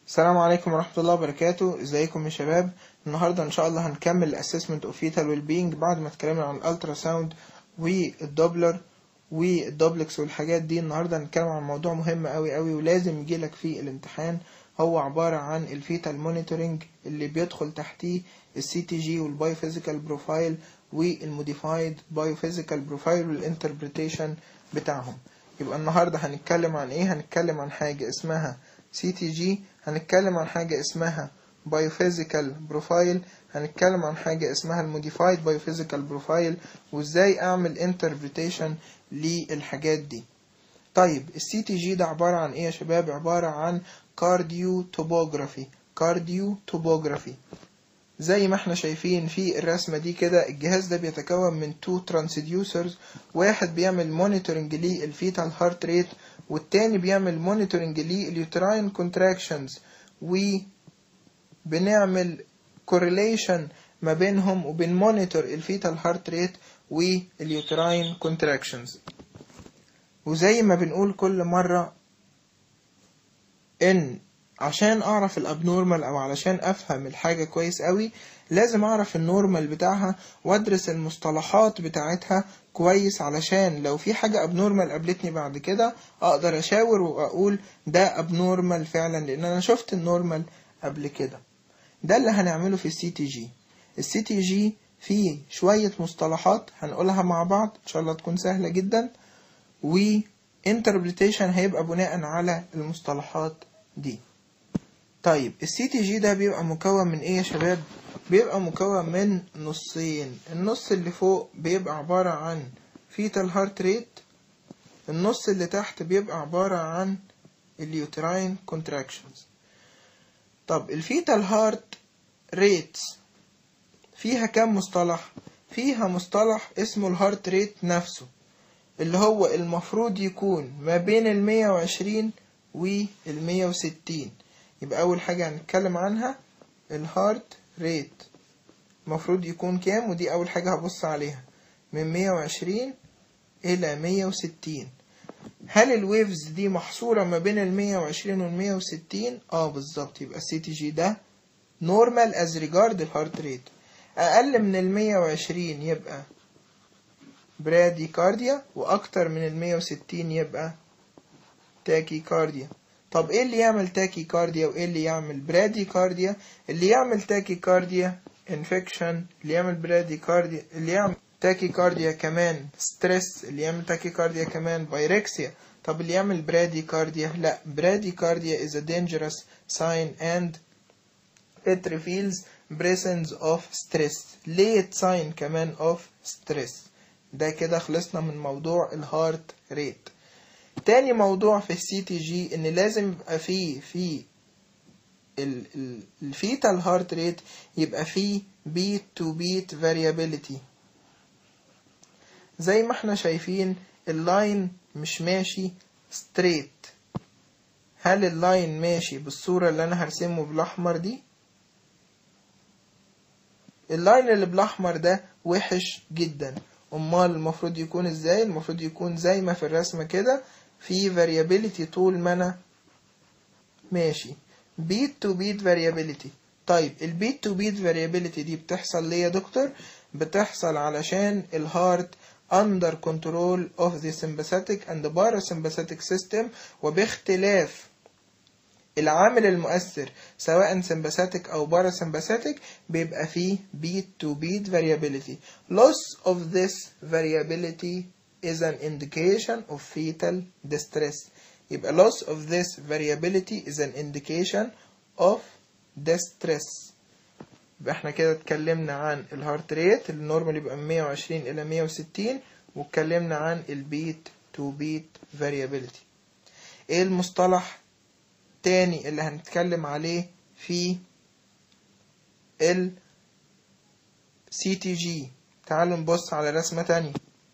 السلام عليكم ورحمة الله وبركاته ازيكم يا شباب النهاردة ان شاء الله هنكمل الاسسمنت اوف فيتال ويل بينج بعد ما اتكلمنا عن الالترا ساوند والدوبلر والدوبلكس والحاجات دي النهاردة هنتكلم عن موضوع مهم قوي قوي ولازم يجيلك في الامتحان هو عبارة عن الفيتال مونيتورنج اللي بيدخل تحتيه السي تي جي والبايوفيزيكال بروفايل والموديفايد بايوفيزيكال بروفايل والانتربريتيشن بتاعهم يبقى النهاردة هنتكلم عن ايه هنتكلم عن حاجة اسمها سي تي جي هنتكلم عن حاجة اسمها بايوفيزيكال بروفايل هنتكلم عن حاجة اسمها الموديفايد بايوفيزيكال بروفايل وازاي اعمل انتربريتيشن للحاجات دي طيب السي تي جي ده عبارة عن ايه يا شباب عبارة عن كارديو توبوجرافي كارديو توبوجرافي زي ما احنا شايفين في الرسمة دي كده الجهاز ده بيتكون من تو ترانسديوسرز واحد بيعمل مونيتورنج للفيتال هارت ريت والتاني بيعمل مونيتورنج لليوتراين كونتراكشنز وبنعمل كورليشن ما بينهم وبنمونيتور الفيتال هارت ريت واليوتراين كونتراكشنز وزي ما بنقول كل مرة ان عشان اعرف الابنورمال او علشان افهم الحاجة كويس قوي لازم اعرف النورمال بتاعها وادرس المصطلحات بتاعتها كويس علشان لو في حاجة ابنورمال قابلتني بعد كده اقدر اشاور واقول ده ابنورمال فعلا لان انا شفت النورمال قبل كده ده اللي هنعمله في السي تي جي السي تي جي فيه شوية مصطلحات هنقولها مع بعض ان شاء الله تكون سهلة جدا و interpretation هيبقى بناء على المصطلحات دي طيب السي تي جي ده بيبقى مكون من ايه يا شباب بيبقى مكون من نصين النص اللي فوق بيبقى عبارة عن fetal heart rate النص اللي تحت بيبقى عبارة عن اليوتراين contractions طب الفيتال هارت ريتس فيها كام مصطلح فيها مصطلح اسمه الهارت ريت نفسه اللي هو المفروض يكون ما بين المية وعشرين والمية وستين يبقى أول حاجة هنتكلم عنها الهارت ريت المفروض يكون كام ودي أول حاجة هبص عليها من مية وعشرين إلى مية وستين هل الويفز دي محصورة ما بين المية وعشرين والمية وستين؟ اه بالظبط يبقى السي تي جي ده نورمال از ريجارد الهارت ريت أقل من المية وعشرين يبقى برادي كارديا وأكتر من المية وستين يبقى تاكي كارديا طب ايه اللي يعمل تاكي كارديا وايه اللي يعمل برادي كارديا اللي يعمل تاكي كارديا انفكشن اللي يعمل برادي كارديا اللي يعمل تاكي كارديا كمان ستريس اللي يعمل تاكي كارديا كمان بايركسيا طب اللي يعمل برادي كارديا لا برادي كارديا is a dangerous sign and it reveals presence of stress late sign كمان of stress ده كده خلصنا من موضوع الهارت ريت تاني موضوع في السي تي جي ان لازم يبقى فيه في الفيتال هارت ريت يبقى فيه بيت تو بيت فاريابيليتي زي ما احنا شايفين اللاين مش ماشي ستريت هل اللاين ماشي بالصورة اللي انا هرسمه بالاحمر دي اللاين اللي بالاحمر ده وحش جدا امال المفروض يكون ازاي المفروض يكون زي ما في الرسمة كده في variability طول ما انا ماشي beat to beat variability طيب البيت تو بيت variability دي بتحصل ليه يا دكتور بتحصل علشان الهارت under control of the sympathetic and the parasympathetic system وباختلاف العامل المؤثر سواء sympathetic أو parasympathetic بيبقى فيه beat to beat variability loss of this variability is an indication of fetal distress يبقى loss of this variability is an indication of distress يبقى احنا كده اتكلمنا عن الهارت ريت النورمال يبقى من 120 إلى 160 واتكلمنا عن البيت تو بيت variability ايه المصطلح تاني اللي هنتكلم عليه في ال CTG تعالوا نبص على رسمة تانية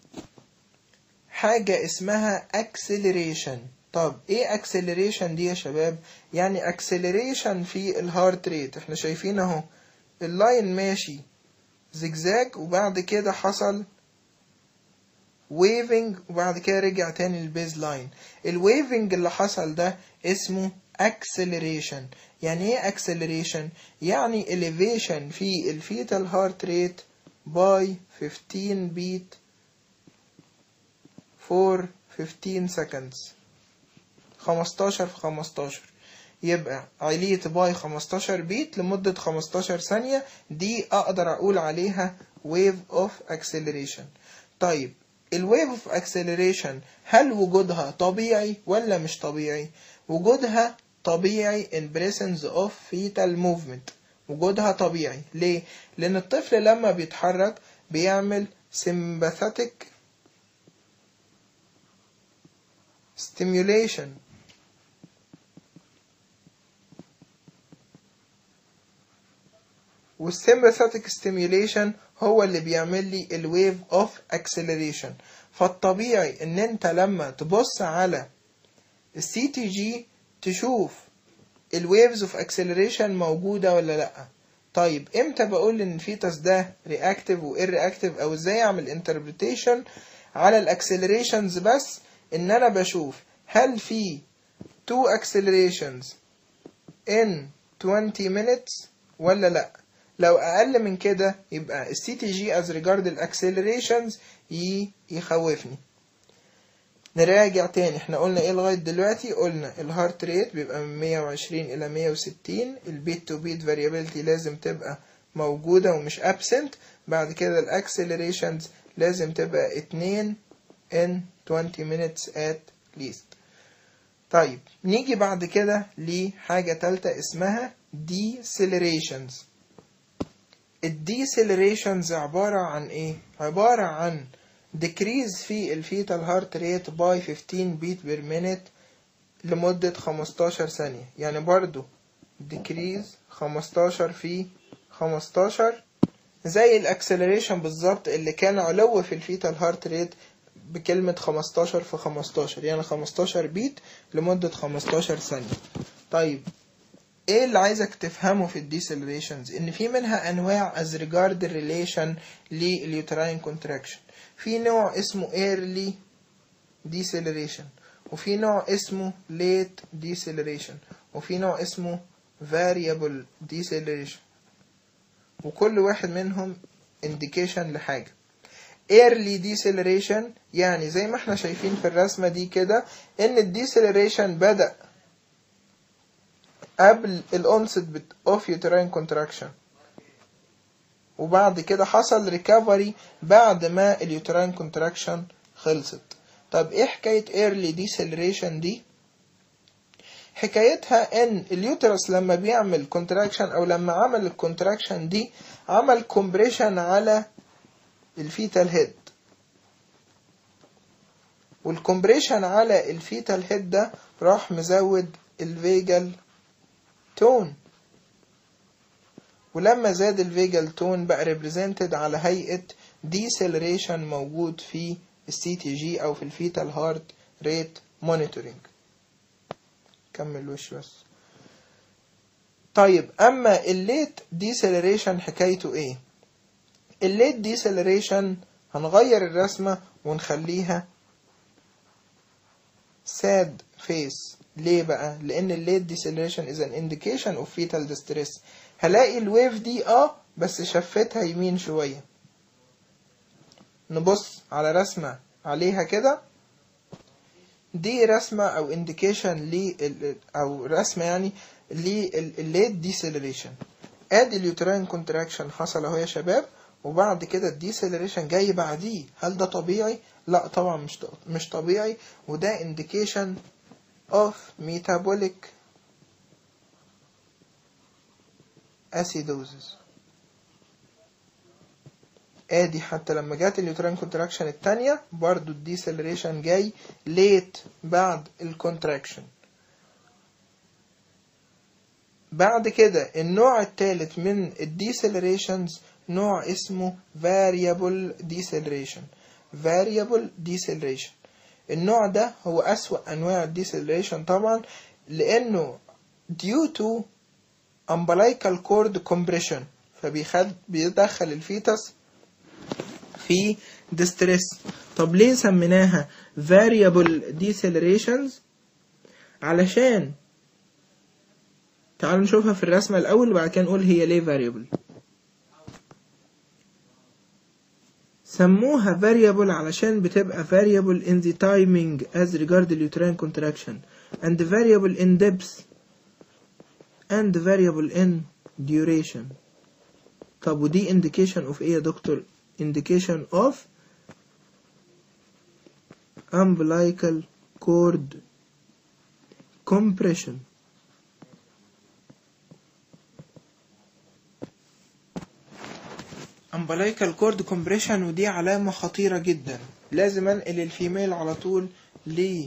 حاجة اسمها acceleration طب ايه acceleration دي يا شباب يعني acceleration في الهارت ريت احنا شايفين اهو اللاين ماشي زجزاج وبعد كده حصل ويفنج وبعد كده رجع تاني للبيز لاين الويفنج اللي حصل ده اسمه acceleration يعني ايه acceleration يعني elevation في الفيتال heart rate by 15 beat for 15 seconds 15 في 15 يبقى عليت باي 15 بيت لمدة 15 ثانية دي أقدر أقول عليها wave of acceleration طيب الويف اوف acceleration هل وجودها طبيعي ولا مش طبيعي؟ وجودها طبيعي in presence of fetal movement وجودها طبيعي ليه؟ لأن الطفل لما بيتحرك بيعمل sympathetic stimulation والsympathetic stimulation هو اللي بيعمل لي الويف اوف acceleration فالطبيعي ان انت لما تبص على السي تي جي تشوف الويفز اوف acceleration موجودة ولا لأ طيب امتى بقول ان الفيتس ده رياكتيف و irreactive او ازاي اعمل انتربريتيشن على الاكسلريشنز بس ان انا بشوف هل في two accelerations in 20 minutes ولا لا لو اقل من كده يبقى السي تي جي as regard الاكسلريشنز يخوفني نراجع تاني احنا قلنا ايه لغايه دلوقتي قلنا الهارت ريت بيبقى من 120 الى 160 البيت تو بيت فاريابيلتي لازم تبقى موجوده ومش absent بعد كده الاكسلريشنز لازم تبقى 2 in 20 minutes at least طيب نيجي بعد كده لحاجة تالتة اسمها decelerations الديسيلريشنز عبارة عن ايه؟ عبارة عن decrease في الفيتال هارت ريت by 15 beat per minute لمدة 15 ثانية يعني برضو decrease 15 في 15 زي الاكسلريشن بالظبط اللي كان علو في الفيتال هارت ريت بكلمة 15 في 15 يعني 15 بيت لمدة 15 ثانية طيب ايه اللي عايزك تفهمه في الديسلريشنز ان في منها انواع as regard relation لليوتراين contraction في نوع اسمه early deceleration وفي نوع اسمه late deceleration وفي نوع اسمه variable deceleration وكل واحد منهم indication لحاجة early deceleration يعني زي ما احنا شايفين في الرسمة دي كده ان الديسلريشن بدأ قبل الانست اوف يوتراين كونتراكشن وبعد كده حصل ريكفري بعد ما اليوتراين كونتراكشن خلصت طب ايه حكاية early deceleration دي حكايتها ان اليوترس لما بيعمل كونتراكشن او لما عمل الكونتراكشن دي عمل كومبريشن على الفيتال هيد والكومبريشن على الفيتال هيد ده راح مزود الفيجل تون ولما زاد الفيجل تون بقى ريبريزنتد على هيئة deceleration موجود في السي تي جي او في الفيتال هارت ريت مونيتورنج كمل وش بس طيب اما الليت ديسلريشن حكايته ايه الليت ديسلريشن هنغير الرسمة ونخليها sad face ليه بقى لان الليت ديسلريشن is an indication of fetal distress هلاقي الويف دي اه بس شفتها يمين شوية نبص على رسمة عليها كده دي رسمة او انديكيشن ل او رسمة يعني للليت ديسلريشن ادي اليوتراين كونتراكشن حصل اهو يا شباب وبعد كده الديسلريشن جاي بعديه هل ده طبيعي لا طبعا مش مش طبيعي وده انديكيشن of metabolic acidosis ادي حتى لما جات اليوترين كونتراكشن التانية برضو الديسلريشن جاي ليت بعد الكونتراكشن بعد كده النوع الثالث من الديسلريشنز نوع اسمه variable deceleration variable deceleration النوع ده هو أسوأ أنواع الديسلريشن طبعا لأنه due to umbilical cord compression فبيخل بيدخل الفيتس في distress طب ليه سميناها variable decelerations علشان تعالوا نشوفها في الرسمة الأول وبعد كده نقول هي ليه variable سموها variable علشان بتبقى variable in the timing as regard the uterine contraction and variable in depth and variable in duration طب ودي indication of ايه يا دكتور indication of umbilical cord compression umbilical cord compression ودي علامة خطيرة جدا لازم انقل الفيميل على طول ل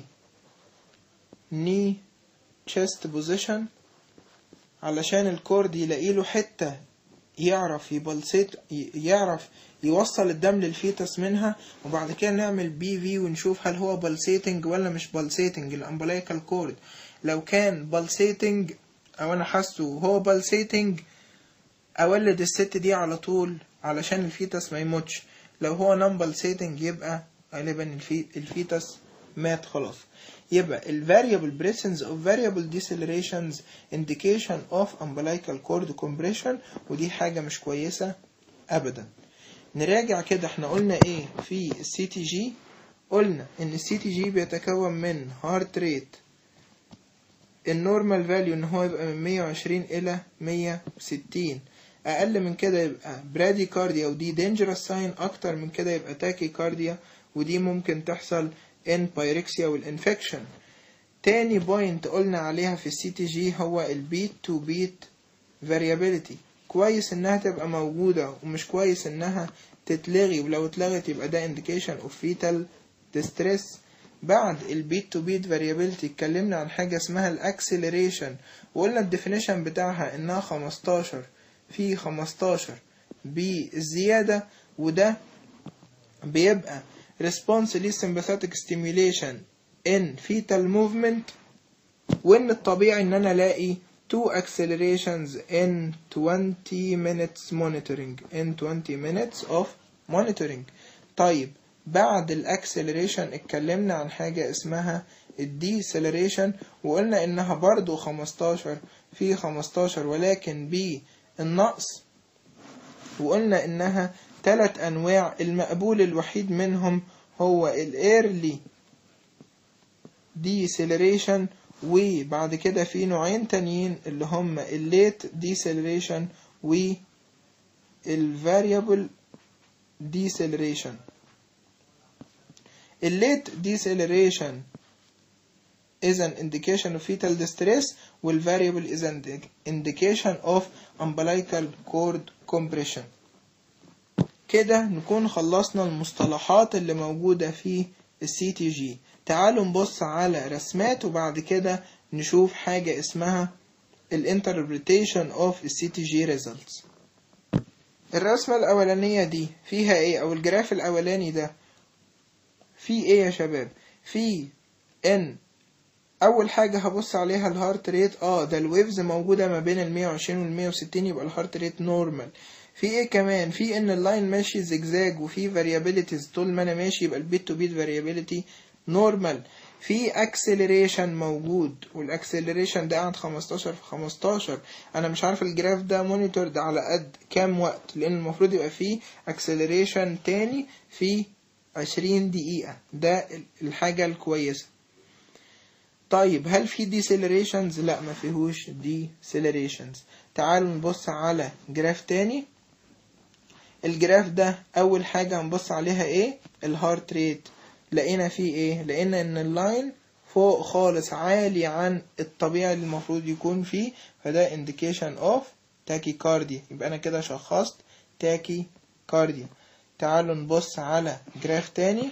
knee chest position علشان الكورد يلاقي له حتة يعرف يبلسيت يعرف يوصل الدم للفيتس منها وبعد كده نعمل بي في ونشوف هل هو بلسيتنج ولا مش بلسيتنج الامبلايكال كورد لو كان بلسيتنج او انا حاسه هو بلسيتنج اولد الست دي على طول علشان الفيتس ما يموتش لو هو نون بلسيتنج يبقى غالبا الفي الفيتس مات خلاص يبقى ال variable presence of variable decelerations indication of umbilical cord compression ودي حاجة مش كويسة أبدا نراجع كده احنا قلنا ايه في السي تي جي قلنا ان السي تي جي بيتكون من هارت ريت النورمال فاليو ان هو يبقى من 120 الى 160 اقل من كده يبقى برادي كارديا ودي دينجرس ساين اكتر من كده يبقى تاكي كارديا ودي ممكن تحصل ان بايركسيا والانفكشن تاني بوينت قلنا عليها في السي تي جي هو البيت تو بيت فاريابيليتي كويس انها تبقى موجودة ومش كويس انها تتلغي ولو اتلغت يبقى ده indication of fetal distress بعد البيت تو بيت فاريابيلتي اتكلمنا عن حاجة اسمها الاكسلريشن وقلنا الديفينيشن بتاعها انها 15 في 15 بالزيادة وده بيبقى response للsympathetic stimulation in fetal movement وان الطبيعي ان انا الاقي two accelerations in 20 minutes monitoring in 20 minutes of monitoring طيب بعد الاكسلريشن اتكلمنا عن حاجة اسمها الديسلريشن وقلنا انها برضو 15 في 15 ولكن بالنقص وقلنا انها ثلاث انواع المقبول الوحيد منهم هو الايرلي ديسلريشن وبعد كده في نوعين تانيين اللي هم الليت ديسلريشن والفاريبل ديسلريشن الليت ديسلريشن is an indication of fetal distress والvariable is an indication of umbilical cord compression كده نكون خلصنا المصطلحات اللي موجودة في السي تي جي تعالوا نبص على رسمات وبعد كده نشوف حاجة اسمها الانتربريتيشن اوف السي تي جي ريزلتس الرسمة الأولانية دي فيها ايه أو الجراف الأولاني ده في ايه يا شباب في ان اول حاجه هبص عليها الهارت ريت اه ده الويفز موجوده ما بين ال 120 وال 160 يبقى الهارت ريت نورمال في ايه كمان في ان اللاين ماشي زجزاج وفي فاريابيليتيز طول ما انا ماشي يبقى البيت تو بيت فاريابيليتي نورمال في اكسلريشن موجود والاكسلريشن ده قاعد 15 في 15 انا مش عارف الجراف ده مونيتور ده على قد كام وقت لان المفروض يبقى فيه اكسلريشن تاني في 20 دقيقة ده الحاجة الكويسة طيب هل في decelerations لا ما فيهوش decelerations تعالوا نبص على جراف تاني الجراف ده اول حاجة هنبص عليها ايه الهارت ريت لقينا فيه ايه لقينا ان اللاين فوق خالص عالي عن الطبيعي اللي المفروض يكون فيه فده indication of tachycardia يبقى انا كده شخصت tachycardia تعالوا نبص على جراف تاني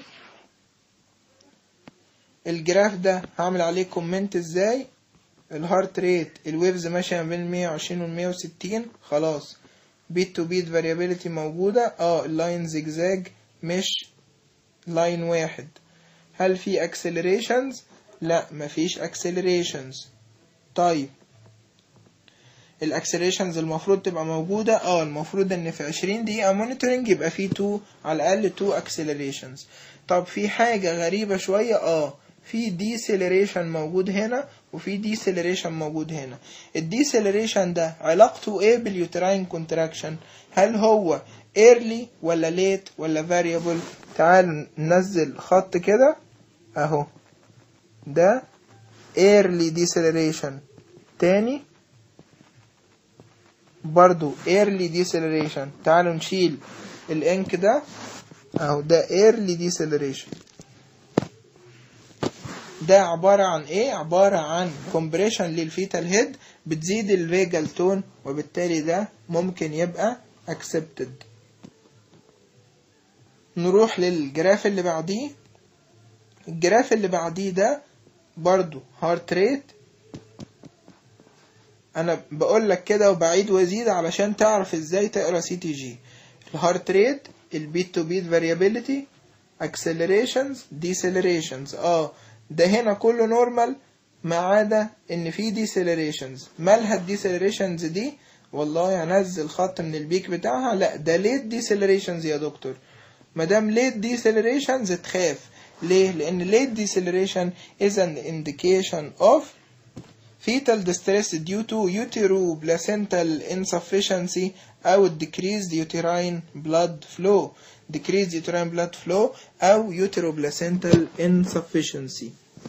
الجراف ده هعمل عليه كومنت ازاي الهارت ريت الويفز ماشية ما بين 120 وال 160 خلاص بيت تو بيت فاريابيليتي موجودة اه اللاين زجزاج مش لاين واحد هل في اكسلريشنز لا مفيش اكسلريشنز طيب الاكسلريشنز المفروض تبقى موجودة اه المفروض ان في 20 دقيقة مونيتورنج يبقى في 2 على الاقل 2 اكسلريشنز طب في حاجة غريبة شوية اه في ديسيلريشن موجود هنا وفي ديسيلريشن موجود هنا الديسيلريشن ده علاقته ايه باليوتراين كونتراكشن هل هو early ولا late ولا variable تعالوا ننزل خط كده اهو ده early deceleration تاني برضو early deceleration تعالوا نشيل الانك ده اهو ده early deceleration ده عبارة عن ايه عبارة عن compression للفيتال هيد بتزيد الفيجال تون وبالتالي ده ممكن يبقى accepted نروح للجراف اللي بعديه الجراف اللي بعديه ده برضو هارت ريت انا بقول لك كده وبعيد وازيد علشان تعرف ازاي تقرا سي تي جي الهارت ريت البيت تو بيت فاريابيليتي اكسلريشنز ديسلريشنز اه ده هنا كله نورمال ما عدا ان في ديسلريشنز مالها الديسلريشنز دي والله هنزل خط من البيك بتاعها لا ده ليت ديسلريشنز يا دكتور مادام ليت ديسلريشنز تخاف ليه لان ليت ديسلريشن is an indication of fetal distress due to uteroplacental insufficiency أو decreased uterine blood flow decreased uterine blood flow أو uteroplacental insufficiency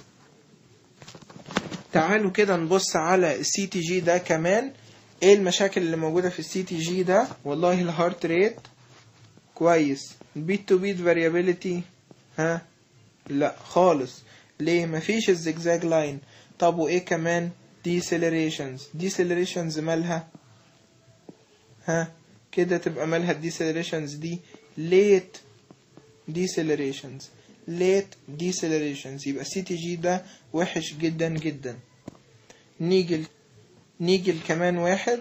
تعالوا كده نبص على السي تي جي ده كمان ايه المشاكل اللي موجودة في السي تي جي ده والله الهارت ريت كويس البيت تو بيت فاريابيليتي ها لا خالص ليه مفيش الزجزاج لاين طب وايه كمان ديسيلريشنز ديسيلريشنز مالها ها كده تبقى مالها الديسيلريشنز دي ليت ديسيلريشنز ليت ديسيلريشنز يبقى السي تي جي ده وحش جدا جدا نيجي ل- نيجي لكمان واحد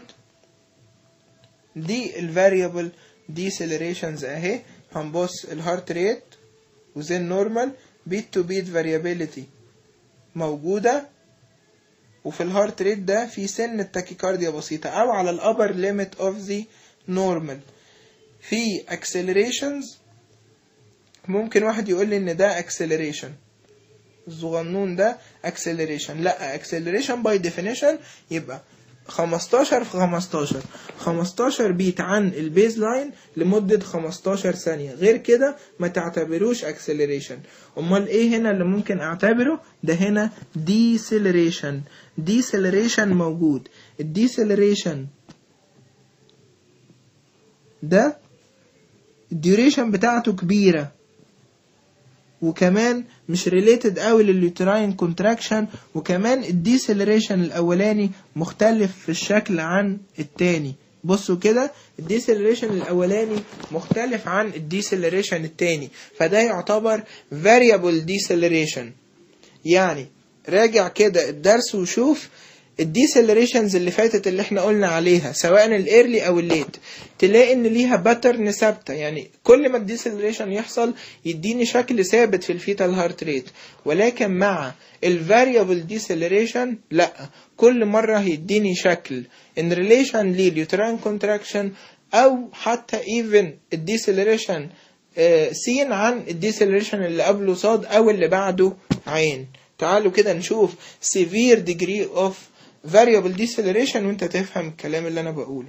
دي الفاريبل ديسيلريشنز اهي هنبص الهارت ريت وزين نورمال بيت تو بيت فاريابيليتي موجودة وفي الهارت ريت ده في سن التاكيكارديا بسيطة أو على الأبر ليميت أوف ذا نورمال في accelerations ممكن واحد يقول لي إن ده acceleration الصغنون ده acceleration لا acceleration by definition يبقى 15 في 15 15 بيت عن البيز لاين لمدة 15 ثانية غير كده ما تعتبروش acceleration امال ايه هنا اللي ممكن اعتبره ده هنا deceleration deceleration موجود الديسلريشن ده الديوريشن بتاعته كبيرة وكمان مش ريليتد قوي لليوتراين كونتراكشن وكمان الديسلريشن الاولاني مختلف في الشكل عن التاني بصوا كده الديسلريشن الاولاني مختلف عن الديسلريشن التاني فده يعتبر variable deceleration يعني راجع كده الدرس وشوف الديسلريشنز اللي فاتت اللي احنا قلنا عليها سواء الايرلي او الليت تلاقي ان ليها باترن ثابته يعني كل ما الديسلريشن يحصل يديني شكل ثابت في الفيتال هارت ريت ولكن مع الفاريبل ديسلريشن لا كل مره هيديني شكل ان ريليشن لليوترين كونتراكشن او حتى ايفن الديسلريشن سين عن الديسلريشن اللي قبله صاد او اللي بعده عين تعالوا كده نشوف severe degree of variable deceleration وانت تفهم الكلام اللي انا بقوله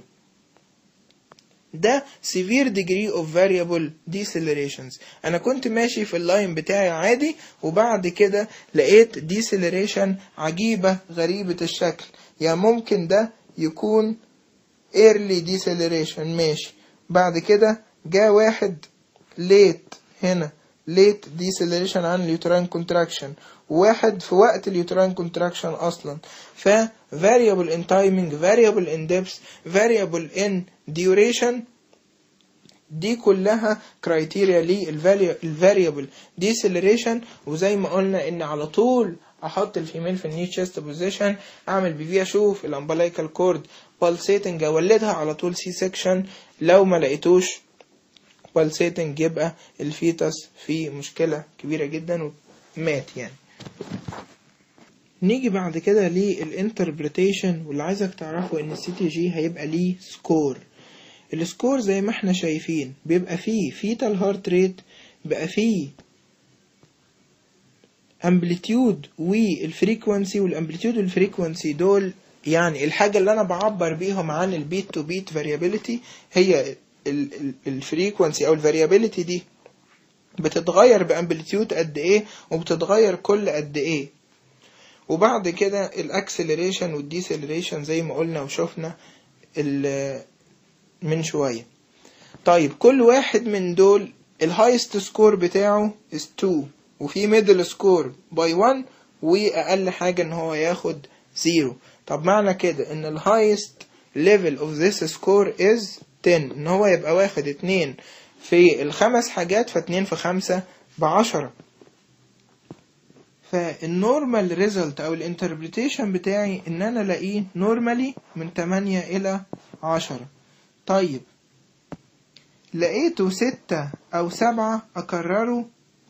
ده severe degree of variable decelerations انا كنت ماشي في اللاين بتاعي عادي وبعد كده لقيت deceleration عجيبة غريبة الشكل يعني ممكن ده يكون early deceleration ماشي بعد كده جاء واحد late هنا late deceleration عن اليوترين contraction واحد في وقت اليوترين contraction اصلا ف variable in timing variable in depth variable in duration دي كلها كرايتيريا للفاريبل ديسلريشن وزي ما قلنا ان على طول احط الفيميل في الني تشيست بوزيشن اعمل بيفي اشوف الامبلايكال كورد بالسيتنج اولدها على طول سي سيكشن لو ما لقيتوش بالسيتنج يبقى الفيتس في مشكلة كبيرة جدا ومات يعني نيجي بعد كده للانتربريتيشن واللي عايزك تعرفه ان السي تي جي هيبقى ليه سكور السكور زي ما احنا شايفين بيبقى فيه فيتال هارت ريت بيبقى فيه امبليتيود والفريكونسي والامبليتيود والفريكونسي دول يعني الحاجة اللي أنا بعبر بيهم عن البيت تو بيت فاريابيليتي هي الفريكونسي أو الفاريابيليتي دي بتتغير بامبليتيود قد إيه وبتتغير كل قد إيه وبعد كده الاكسلريشن والديسلريشن زي ما قلنا وشفنا من شوية طيب كل واحد من دول الهايست سكور بتاعه is 2 وفي ميدل سكور باي 1 واقل حاجة ان هو ياخد 0 طب معنى كده ان الهايست level of this score is 10 ان هو يبقى واخد 2 في الخمس حاجات فاتنين في خمسة بعشرة فالنورمال ريزلت او الانتربريتيشن بتاعي ان انا الاقيه نورمالي من 8 الى 10 طيب لقيته ستة أو سبعة أكرره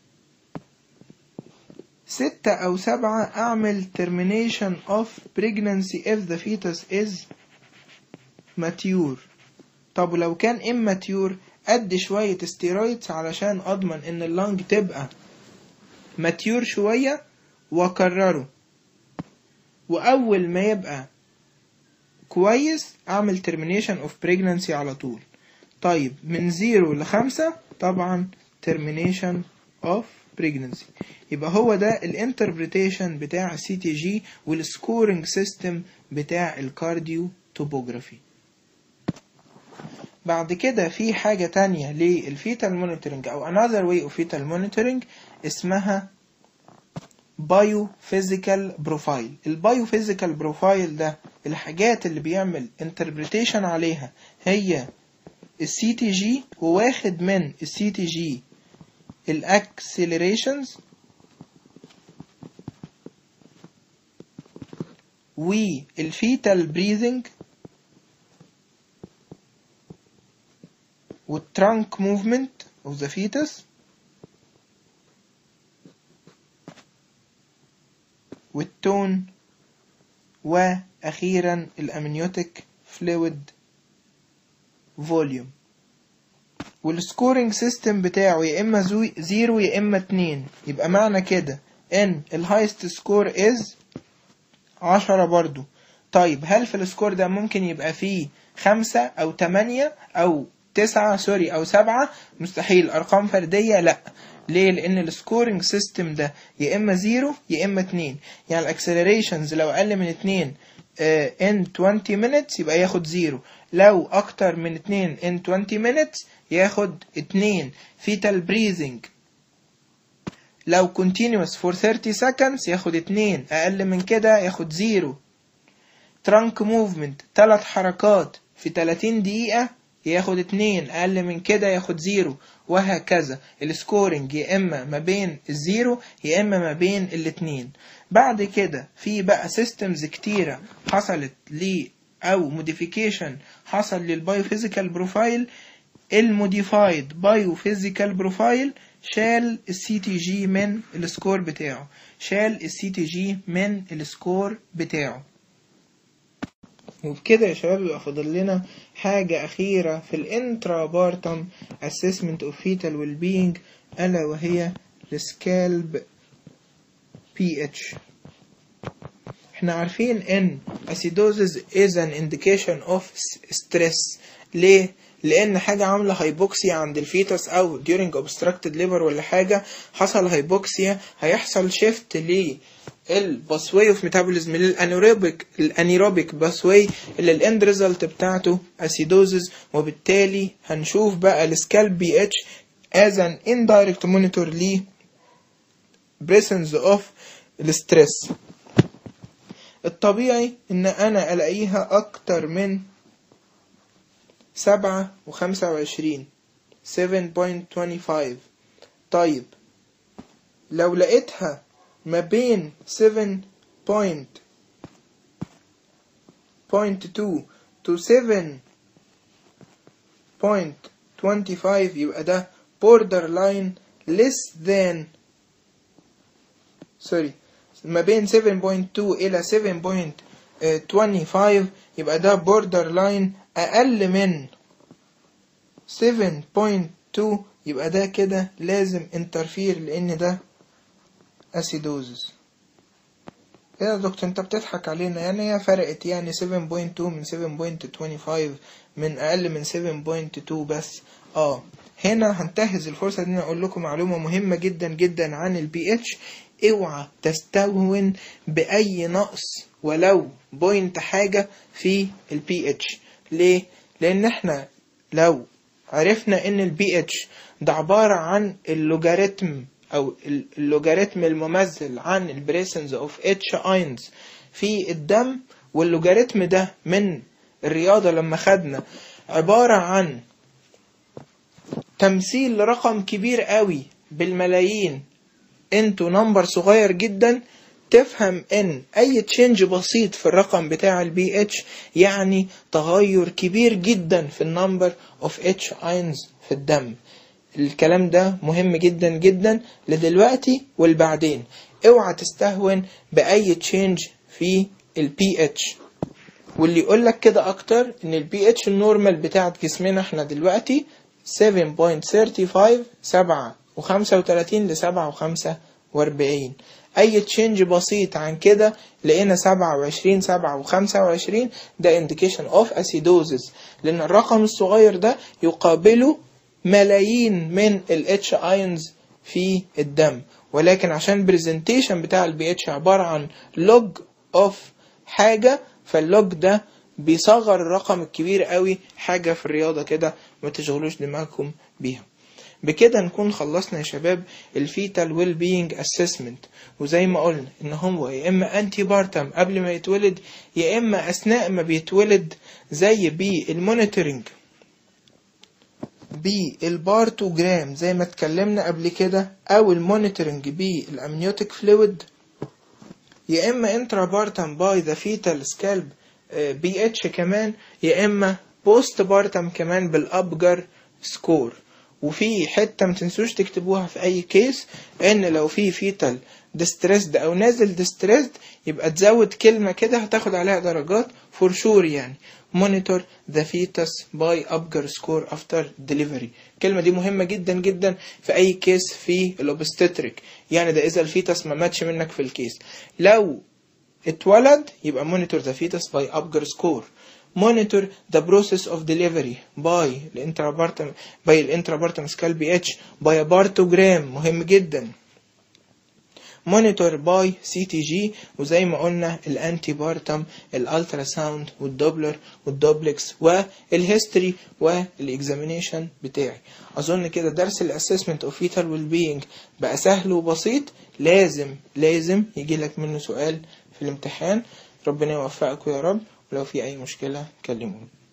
ستة أو سبعة أعمل termination of pregnancy if the fetus is mature طب ولو كان immature أدي شوية steroids علشان أضمن إن اللنج تبقى mature شوية وأكرره وأول ما يبقى كويس أعمل termination of pregnancy على طول طيب من زيرو لخمسة طبعا termination of pregnancy يبقى هو ده الانتربريتيشن بتاع السي تي جي والسكورنج سيستم بتاع الكارديو توبوجرافي بعد كده في حاجة تانية للفيتال مونيتورنج أو another way of fetal monitoring اسمها بايو فيزيكال بروفايل البايو فيزيكال بروفايل ده الحاجات اللي بيعمل انتربريتيشن عليها هي السي تي جي وواخد من السي تي جي الاكسلريشنز والفيتال بريذنج والترانك موفمنت of the fetus والتون وأخيرا الأمنيوتيك فلويد فوليوم والسكورينج سيستم بتاعه يا اما زيرو يا اما اتنين يبقى معنى كده ان الهايست سكور از عشرة برضو طيب هل في السكور ده ممكن يبقى فيه خمسة او تمانية او تسعة سوري او سبعة مستحيل ارقام فردية لا ليه لان السكورينج سيستم ده يا اما زيرو يا اما اتنين يعني الاكسلريشنز لو اقل من اتنين ان 20 minutes يبقى ياخد زيرو لو اكتر من 2 in 20 minutes ياخد 2 fetal breathing لو continuous for 30 seconds ياخد 2 اقل من كده ياخد زيرو trunk movement 3 حركات في 30 دقيقة ياخد 2 اقل من كده ياخد زيرو وهكذا السكورنج يا اما ما بين الزيرو يا اما ما بين الاتنين بعد كده في بقى سيستمز كتيرة حصلت ل او موديفيكيشن حصل للبايوفيزيكال بروفايل الموديفايد بايوفيزيكال بروفايل شال السي تي جي من السكور بتاعه شال السي تي جي من السكور بتاعه وبكده يا شباب يبقى فاضل لنا حاجة أخيرة في الانترا بارتم assessment of fetal well-being ألا وهي السكالب بي اتش احنا عارفين ان acidosis is an indication of stress ليه؟ لان حاجة عاملة هايبوكسيا عند الفيتس او during obstructed labor ولا حاجة حصل هايبوكسيا هيحصل شيفت ليه الباسواي اوف ميتابوليزم للانيروبيك الانيروبيك باسواي اللي الاند ريزلت بتاعته اسيدوزز وبالتالي هنشوف بقى السكالب بي اتش as an indirect monitor ل presence of الستريس الطبيعي ان انا الاقيها اكتر من سبعة وخمسة وعشرين 7.25 طيب لو لقيتها ما بين 7.2 to 7.25 يبقى ده borderline less than سوري ما بين 7.2 إلى 7.25 يبقى ده borderline أقل من 7.2 يبقى ده كده لازم انترفير لأن ده acidosis ايه يا دكتور انت بتضحك علينا يعني هي فرقت يعني 7.2 من 7.25 من اقل من 7.2 بس اه هنا هنتهز الفرصة دي اقول لكم معلومة مهمة جدا جدا عن البي اتش اوعى تستهون باي نقص ولو بوينت حاجة في البي اتش ليه لان احنا لو عرفنا ان البي اتش ده عبارة عن اللوجاريتم او اللوجاريتم الممثل عن البريسنز اوف اتش اينز في الدم واللوجاريتم ده من الرياضة لما خدنا عبارة عن تمثيل لرقم كبير قوي بالملايين انتو نمبر صغير جدا تفهم ان اي تشينج بسيط في الرقم بتاع البي اتش يعني تغير كبير جدا في النمبر اوف اتش اينز في الدم الكلام ده مهم جدا جدا لدلوقتي والبعدين اوعى تستهون باي تشينج في البي اتش واللي يقول لك كده اكتر ان البي اتش النورمال بتاعت جسمنا احنا دلوقتي 7.35 7 و35 ل 7 و45 اي تشينج بسيط عن كده لقينا 27 7 و25 ده indication of acidosis لان الرقم الصغير ده يقابله ملايين من ال H ions في الدم ولكن عشان البرزنتيشن بتاع البي اتش عبارة عن لوج اوف حاجة فاللوج ده بيصغر الرقم الكبير قوي حاجة في الرياضة كده ما تشغلوش دماغكم بيها بكده نكون خلصنا يا شباب الفيتال ويل بينج اسسمنت وزي ما قلنا ان هو يا اما انتي بارتم قبل ما يتولد يا اما اثناء ما بيتولد زي بالمونيتورنج بالبارتوجرام زي ما اتكلمنا قبل كده او المونيتورنج بالامنيوتيك فلويد يا اما انترا بارتم باي ذا فيتال سكالب بي اتش كمان يا اما بوست بارتم كمان بالابجر سكور وفي حتة متنسوش تكتبوها في اي كيس ان لو في فيتال ديستريسد او نازل ديستريسد يبقى تزود كلمة كده هتاخد عليها درجات فور شور يعني monitor the fetus by Apgar score after delivery الكلمة دي مهمة جدا جدا في أي كيس في الأوبستتريك يعني ده إذا الفيتس ما ماتش منك في الكيس لو اتولد يبقى monitor the fetus by Apgar score monitor the process of delivery by الانترابارتم by الانترابارتم سكال بي اتش by a bartogram مهم جدا مونيتور باي سي تي جي وزي ما قلنا الانتي بارتم الالترا ساوند والدوبلر والدوبلكس والهيستوري والاكزامينيشن بتاعي اظن كده درس الاسسمنت اوف فيتال ويل بينج بقى سهل وبسيط لازم لازم يجي لك منه سؤال في الامتحان ربنا يوفقكم يا رب ولو في اي مشكله كلموني